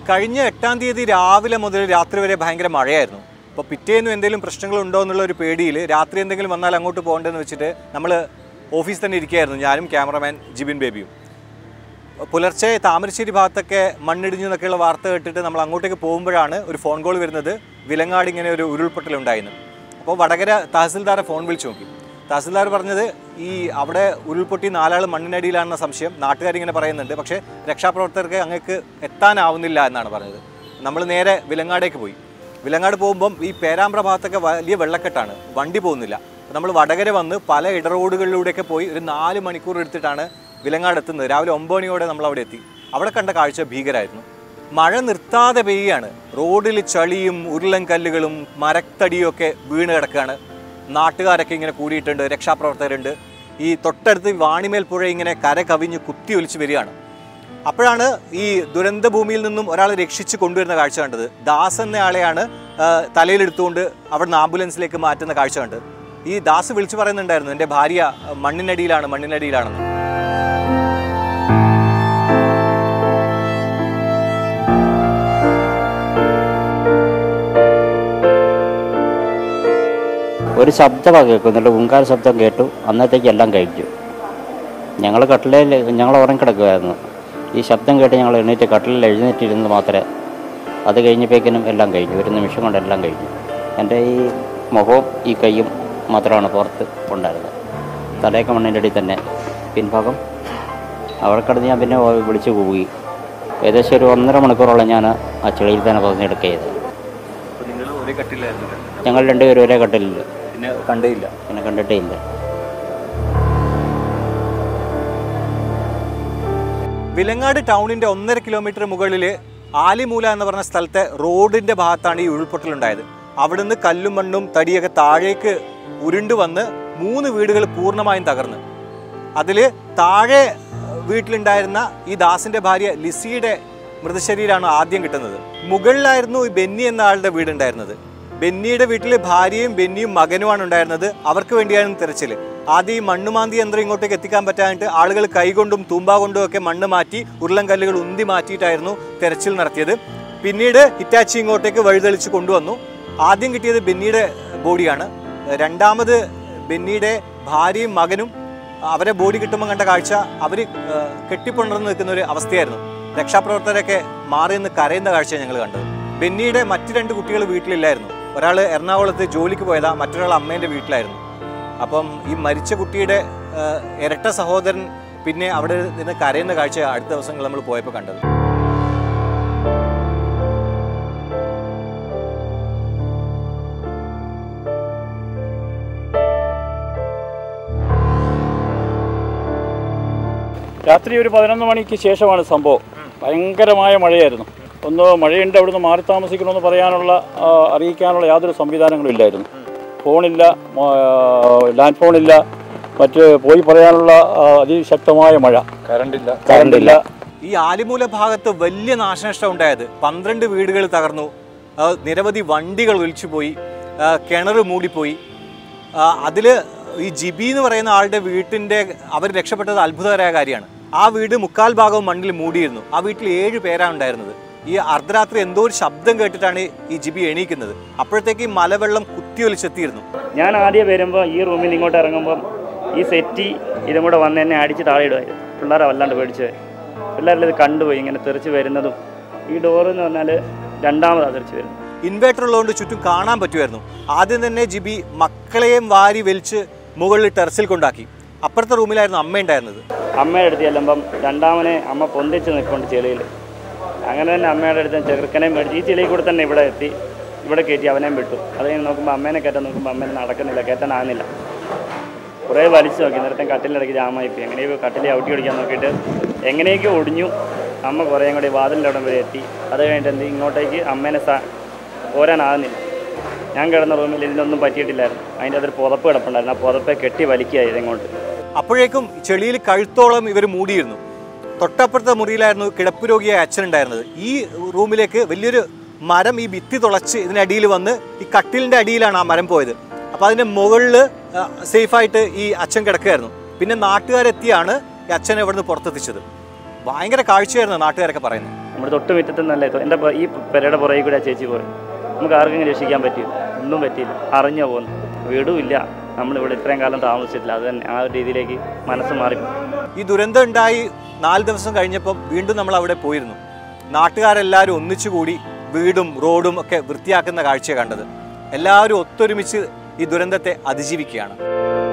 കഴിഞ്ഞ എട്ടാം തീയതി രാവിലെ മുതൽ രാത്രി വരെ ഭയങ്കര മഴയായിരുന്നു അപ്പോൾ പിറ്റേന്നും എന്തെങ്കിലും പ്രശ്നങ്ങളുണ്ടോ എന്നുള്ള ഒരു പേടിയിൽ രാത്രി എന്തെങ്കിലും വന്നാൽ അങ്ങോട്ട് പോകണ്ടെന്ന് വെച്ചിട്ട് നമ്മൾ ഓഫീസിൽ തന്നെ ഇരിക്കുകയായിരുന്നു ഞാനും ക്യാമറമാൻ ജിബിൻ ബേബിയും പുലർച്ചെ താമരശ്ശേരി ഭാഗത്തൊക്കെ മണ്ണിടിഞ്ഞു എന്നൊക്കെയുള്ള വാർത്ത കേട്ടിട്ട് നമ്മൾ അങ്ങോട്ടേക്ക് പോകുമ്പോഴാണ് ഒരു ഫോൺ കോൾ വരുന്നത് വിലങ്ങാട് ഇങ്ങനെ ഒരു ഉരുൾപൊട്ടൽ ഉണ്ടായിരുന്നു അപ്പോൾ വടകര തഹസിൽദാരെ ഫോൺ വിളിച്ചു നോക്കി തഹസിൽദാർ പറഞ്ഞത് ഈ അവിടെ ഉരുൾപൊട്ടി നാലാൾ മണ്ണിനടിയിലാണെന്ന സംശയം നാട്ടുകാരിങ്ങനെ പറയുന്നുണ്ട് പക്ഷേ രക്ഷാപ്രവർത്തകർക്ക് അങ്ങേക്ക് എത്താനാവുന്നില്ല എന്നാണ് പറഞ്ഞത് നമ്മൾ നേരെ വിലങ്ങാടേക്ക് പോയി വിലങ്ങാട് പോകുമ്പം ഈ പേരാമ്പ്ര ഭാഗത്തൊക്കെ വലിയ വെള്ളക്കെട്ടാണ് വണ്ടി പോകുന്നില്ല നമ്മൾ വടകര വന്ന് പല ഇടറോഡുകളിലൂടെയൊക്കെ പോയി ഒരു നാല് മണിക്കൂർ എടുത്തിട്ടാണ് വിലങ്ങാട് എത്തുന്നത് രാവിലെ ഒമ്പത് മണിയോടെ നമ്മൾ അവിടെ എത്തി അവിടെ കണ്ട കാഴ്ച ഭീകരമായിരുന്നു മഴ നിർത്താതെ പെയ്യാണ് റോഡിൽ ചളിയും ഉരുളൻ കല്ലുകളും മരത്തടിയും ഒക്കെ വീണ് കിടക്കുകയാണ് നാട്ടുകാരൊക്കെ ഇങ്ങനെ കൂടിയിട്ടുണ്ട് രക്ഷാപ്രവർത്തകരുണ്ട് ഈ തൊട്ടടുത്ത് വാണിമേൽ പുഴ ഇങ്ങനെ കര കവിഞ്ഞ് കുത്തി ഒലിച്ച് വരികയാണ് അപ്പോഴാണ് ഈ ദുരന്ത ഭൂമിയിൽ നിന്നും ഒരാളെ രക്ഷിച്ച് കൊണ്ടുവരുന്ന കാഴ്ച കണ്ടത് ദാസ് എന്ന ആളെയാണ് ആ, തലയിലെടുത്തുകൊണ്ട് അവിടുന്ന് ആംബുലൻസിലേക്ക് മാറ്റുന്ന കാഴ്ച കണ്ടത് ഈ ദാസ് വിളിച്ചു പറയുന്നുണ്ടായിരുന്നു എൻ്റെ ഭാര്യ ആ, മണ്ണിനടിയിലാണ് മണ്ണിനടിയിലാണെന്ന് ഒരു ശബ്ദമാണ് കേൾക്കുന്നുണ്ട് ഉങ്കാര ശബ്ദം കേട്ടു അന്നത്തേക്ക് എല്ലാം കഴിച്ചു ഞങ്ങൾ കട്ടിലയിൽ ഞങ്ങൾ ഉറങ്ങിക്കിടക്കുമായിരുന്നു ഈ ശബ്ദം കേട്ട് ഞങ്ങൾ എണീറ്റ് കട്ടിലിൽ എഴുന്നേറ്റിരുന്നത് മാത്രമേ അത് കഴിഞ്ഞപ്പോഴേക്കിനും എല്ലാം കഴിഞ്ഞു ഒരു നിമിഷം കൊണ്ട് എല്ലാം കഴിഞ്ഞു എൻ്റെ ഈ മുഖവും ഈ കൈയും മാത്രമാണ് പുറത്ത് ഉണ്ടായിരുന്നത് തലയൊക്കെ മണ്ണിൻ്റെ അടിയിൽ തന്നെ പിൻഭാഗം അവിടെ കിടന്ന് ഞാൻ പിന്നെ വിളിച്ചു പോയി ഏകദേശം ഒരു ഒന്നര മണിക്കൂറോളം ഞാൻ ആ ചെളിയിൽ തന്നെ പതിഞ്ഞെടുക്കുക ചെയ്തത് നിങ്ങൾ ഒരേ കട്ടിലായിരുന്നു ഞങ്ങൾ രണ്ടുപേരും ഒരേ കട്ടിലിൽ പിന്നെ കണ്ടേയില്ല പിന്നെ കണ്ടിട്ടേ ഇല്ല വിലങ്ങാട് ടൗണിന്റെ ഒന്നര കിലോമീറ്റർ മുകളിൽ ആലിമൂല എന്ന് പറഞ്ഞ സ്ഥലത്തെ റോഡിന്റെ ഭാഗത്താണ് ഈ ഉരുൾപൊട്ടലുണ്ടായത് അവിടുന്ന് കല്ലും മണ്ണും തടിയൊക്കെ താഴേക്ക് ഉരുണ്ടു വന്ന് മൂന്ന് വീടുകൾ പൂർണ്ണമായും തകർന്ന് അതിൽ താഴെ വീട്ടിലുണ്ടായിരുന്ന ഈ ദാസിന്റെ ഭാര്യ ലിസിയുടെ മൃതശരീരമാണ് ആദ്യം കിട്ടുന്നത് മുകളിലായിരുന്നു ഈ ബെന്നി എന്ന ആളുടെ വീടുണ്ടായിരുന്നത് ബെന്നിയുടെ വീട്ടിൽ ഭാര്യയും ബെന്നിയും മകനുമാണ് ഉണ്ടായിരുന്നത് അവർക്ക് വേണ്ടിയാണ് തിരച്ചിൽ ആദ്യം ഈ മണ്ണുമാന്തി യന്ത്രം ഇങ്ങോട്ടേക്ക് എത്തിക്കാൻ പറ്റാനായിട്ട് ആളുകൾ കൈകൊണ്ടും തൂമ്പ കൊണ്ടും ഒക്കെ മണ്ണ് മാറ്റി ഉരുളൻകല്ലുകൾ ഉന്തി മാറ്റിയിട്ടായിരുന്നു തെരച്ചിൽ നടത്തിയത് പിന്നീട് ഹിറ്റാച്ചി ഇങ്ങോട്ടേക്ക് വഴിതെളിച്ച് കൊണ്ടുവന്നു ആദ്യം കിട്ടിയത് ബെന്നിയുടെ ബോഡിയാണ് രണ്ടാമത് ബെന്നിയുടെ ഭാര്യയും മകനും അവരെ ബോഡി കിട്ടുമ്പോൾ കണ്ട കാഴ്ച അവർ കെട്ടിപ്പുണർന്ന് നിൽക്കുന്ന ഒരു അവസ്ഥയായിരുന്നു രക്ഷാപ്രവർത്തകരൊക്കെ മാറി നിന്ന് കരയുന്ന കാഴ്ച ഞങ്ങൾ കണ്ടത് ബെന്നിയുടെ മറ്റു രണ്ട് കുട്ടികൾ വീട്ടിലില്ലായിരുന്നു ഒരാൾ എറണാകുളത്ത് ജോലിക്ക് പോയതാ മറ്റൊരാൾ അമ്മേൻ്റെ വീട്ടിലായിരുന്നു അപ്പം ഈ മരിച്ച കുട്ടിയുടെ ആ, ഇരട്ട സഹോദരൻ പിന്നെ അവിടെ നിന്ന് കരയുന്ന കാഴ്ച അടുത്ത ദിവസങ്ങൾ നമ്മൾ പോയപ്പോൾ കണ്ടത് രാത്രി ഒരു പതിനൊന്ന് മണിക്ക് ശേഷമാണ് സംഭവം ഭയങ്കരമായ മഴയായിരുന്നു ഒന്ന് മഴയുണ്ട് അവിടുന്ന് മാറി താമസിക്കണമെന്ന് പറയാനുള്ള ആ, അറിയിക്കാനുള്ള യാതൊരു സംവിധാനങ്ങളും ഇല്ലായിരുന്നു ഫോണില്ല ലാൻഡ് ഫോണില്ല മറ്റ് പോയി പറയാനുള്ള ആ, അതിശക്തമായ മഴ കറണ്ടില്ല കറണ്ടില്ല ഈ ആലിമൂല ഭാഗത്ത് വലിയ നാശനഷ്ടം ഉണ്ടായത് പന്ത്രണ്ട് വീടുകൾ തകർന്നു ആ, നിരവധി വണ്ടികൾ ഒലിച്ചുപോയി ആ, കിണർ മൂടിപ്പോയി അതിൽ ഈ ജിബി എന്ന് പറയുന്ന ആളുടെ വീട്ടിൻ്റെ അവർ രക്ഷപ്പെട്ടത് അത്ഭുതകരമായ കാര്യമാണ് ആ വീട് മുക്കാൽ ഭാഗവും മണ്ണിൽ മൂടിയിരുന്നു ആ വീട്ടിൽ ഏഴ് പേരാണ് ഉണ്ടായിരുന്നത് ഈ അർദ്ധരാത്രി എന്തോ ഒരു ശബ്ദം കേട്ടിട്ടാണ് ഈ ജിബി എണീക്കുന്നത് അപ്പോഴത്തേക്ക് ഈ മലവെള്ളം കുത്തിയൊലിച്ചെത്തിയിരുന്നു ഞാൻ ആദ്യം വരുമ്പോൾ ഈ റൂമിൽ നിന്ന് ഇങ്ങോട്ട് ഇറങ്ങുമ്പം ഈ സെറ്റി ഇതും കൂടെ വന്ന് എന്നെ അടിച്ച് താഴെ ഇടുമായിരുന്നു പിള്ളേരെ വല്ലാണ്ട് പേടിച്ച് പിള്ളേരെല്ലാം ഇത് കണ്ടുപോയി ഇങ്ങനെ തെറിച്ച് വരുന്നതും ഈ ഡോറ് എന്ന് പറഞ്ഞാൽ രണ്ടാമതാണ് തെറിച്ച് വരുന്നത് ഇൻവേർട്ടർ ഉള്ളതുകൊണ്ട് ചുറ്റും കാണാൻ പറ്റുമായിരുന്നു ആദ്യം തന്നെ ജിബി മക്കളെയും വാരി വലിച്ച് മുകളിൽ ടെറസിൽ കൊണ്ടാക്കി അപ്പുറത്തെ റൂമിലായിരുന്നു അമ്മ ഉണ്ടായിരുന്നത് അമ്മയുടെ അടുത്ത് ചെല്ലുമ്പം രണ്ടാമനെ അമ്മ പൊന്തിച്ച് നിൽക്കുന്നുണ്ട് ചെളിയിൽ അങ്ങനെ തന്നെ അമ്മയുടെ അടുത്ത് ചെറുക്കനെയും മേടിച്ച് ഈ ചെളിയിൽ കൂടെ തന്നെ ഇവിടെ എത്തി ഇവിടെ കയറ്റി അവനെയും വിട്ടു അത് കഴിഞ്ഞ് നോക്കുമ്പോൾ അമ്മേനെ കയറ്റാൻ നോക്കുമ്പോൾ അമ്മേനെ നടക്കുന്നില്ല കയറ്റാനാകുന്നില്ല കുറേ വലിച്ചു നോക്കി നേരത്തെ കട്ടിലിടയ്ക്ക് ജാമായി പോയി എങ്ങനെയോ കട്ടിലെ ഔട്ടി ഓടിക്കാൻ നോക്കിയിട്ട് എങ്ങനെയൊക്കെ ഒടിഞ്ഞു അമ്മ കുറേയും കൂടി വാതിലിൻ്റെ അവിടെ വരെ എത്തി അത് കഴിഞ്ഞിട്ട് എന്ത് ഇങ്ങോട്ടേക്ക് അമ്മേനെ സ പോരാനാകുന്നില്ല ഞാൻ കിടന്ന റൂമിൽ ഇതിനൊന്നും പറ്റിയിട്ടില്ലായിരുന്നു അതിൻ്റെ അതൊരു പുതപ്പ് കിടപ്പുണ്ടായിരുന്നു ആ പുതപ്പെ കെട്ടി വലിക്കുകയായിരുന്നു ഇങ്ങോട്ട് അപ്പോഴേക്കും ചെളിയിൽ കഴുത്തോളം ഇവർ മൂടിയിരുന്നു തൊട്ടപ്പുറത്തെ മുറിയിലായിരുന്നു കിടപ്പ് രോഗിയായ അച്ഛനുണ്ടായിരുന്നത് ഈ റൂമിലേക്ക് വലിയൊരു മരം ഈ ഭിത്തി തുളച്ച് ഇതിനടിയിൽ വന്ന് ഈ കട്ടിലിൻ്റെ അടിയിലാണ് ആ മരം പോയത് അപ്പോൾ അതിൻ്റെ മുകളിൽ സേഫായിട്ട് ഈ അച്ഛൻ കിടക്കുകയായിരുന്നു പിന്നെ നാട്ടുകാരെത്തിയാണ് ഈ അച്ഛനെ ഇവിടുന്ന് പുറത്തെത്തിച്ചത് ഭയങ്കര കാഴ്ചയായിരുന്നു നാട്ടുകാരൊക്കെ പറയുന്നത് നമ്മുടെ തൊട്ട് മുറ്റത്ത് നിന്നല്ലേ എൻ്റെ ഈ പെരയുടെ പുറകെ കൂടെ ആ ചേച്ചി പോയി നമുക്ക് ആർക്കെങ്കിലും രക്ഷിക്കാൻ പറ്റിയോ ഒന്നും പറ്റിയില്ല അറിഞ്ഞോ പോകുന്നു വീടുമില്ല നമ്മളിവിടെ ഇത്രയും കാലം താമസിച്ചിട്ടില്ല അത് തന്നെ ആ ഒരു രീതിയിലേക്ക് മനസ്സ് മാറി ഈ ദുരന്തം ഉണ്ടായി നാല് ദിവസം കഴിഞ്ഞപ്പോൾ വീണ്ടും നമ്മൾ അവിടെ പോയിരുന്നു നാട്ടുകാരെല്ലാവരും ഒന്നിച്ചുകൂടി വീടും റോഡും ഒക്കെ വൃത്തിയാക്കുന്ന കാഴ്ച കണ്ടത് എല്ലാവരും ഒത്തൊരുമിച്ച് ഈ ദുരന്തത്തെ അതിജീവിക്കുകയാണ്